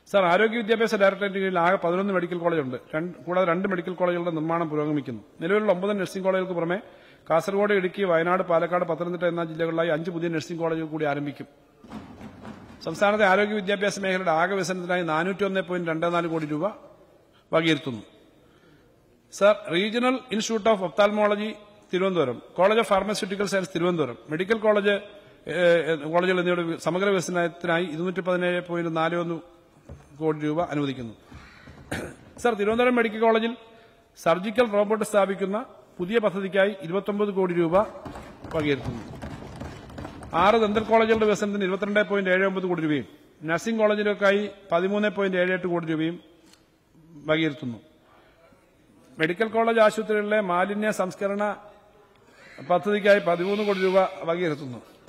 sir ആരോഗ്യ വിദ്യാഭ്യാസ ഡയറക്ടറേറ്റിന് കീഴിൽ ആകെ പതിനൊന്ന് മെഡിക്കൽ കോളേജുണ്ട് രണ്ട്- കൂടാതെ രണ്ട് മെഡിക്കൽ കോളേജുകളുടെ നിർമ്മാണം പുരോഗമിക്കുന്നു നിലവിലുള്ള ഒമ്പത് നഴ്സിംഗ് കോളേജുകൾക്ക് പുറമെ കാസർഗോഡ് ഇടുക്കി വയനാട് പാലക്കാട് പത്തനംതിട്ട എന്ന ജില്ലകളിലായി അഞ്ച് പുതിയ നഴ്സിംഗ് കോളേജുകൾ കൂടി ആരംഭിക്കും സംസ്ഥാനത്തെ ആരോഗ്യ വിദ്യാഭ്യാസ മേഖലയുടെ ആകെ വികസനത്തിനായി നാനൂറ്റി ഒന്ന് പോയിന്റ് രണ്ട് നാല് കോടി രൂപ വകയിരുത്തുന്നു sir regional institute of ophthalmology Thiruvananthapuram college of pharmaceutical science Thiruvananthapuram medical college ഏഹ്, കോളേജുകൾ എന്നിവയുടെ സമഗ്ര വികസനത്തിനായി ഇരുന്നൂറ്റി പതിനേഴ് പോയിന്റ് നാല് ഒന്ന് കോടി രൂപ അനുവദിക്കുന്നു സർ തിരുവനന്തപുരം മെഡിക്കൽ കോളേജിൽ സർജിക്കൽ റോബോട്ട് സ്ഥാപിക്കുന്ന പുതിയ പദ്ധതിക്കായി ഇരുപത്തൊമ്പത് കോടി രൂപ വകയിരുത്തുന്നു ആറ് ദന്തൽ കോളേജുകളുടെ വികസനത്തിന് ഇരുപത്തിരണ്ട് പോയിന്റ് ഏഴ് ഒമ്പത് കോടി രൂപയും നഴ്സിംഗ് കോളേജുകൾക്കായി പതിമൂന്ന് പോയിന്റ് ഏഴ് എട്ട് കോടി രൂപയും വകയിരുത്തുന്നു മെഡിക്കൽ കോളേജ് ആശുപത്രികളിലെ മാലിന്യ സംസ്കരണ പദ്ധതിക്കായി പതിമൂന്ന് കോടി രൂപ വകയിരുത്തുന്നു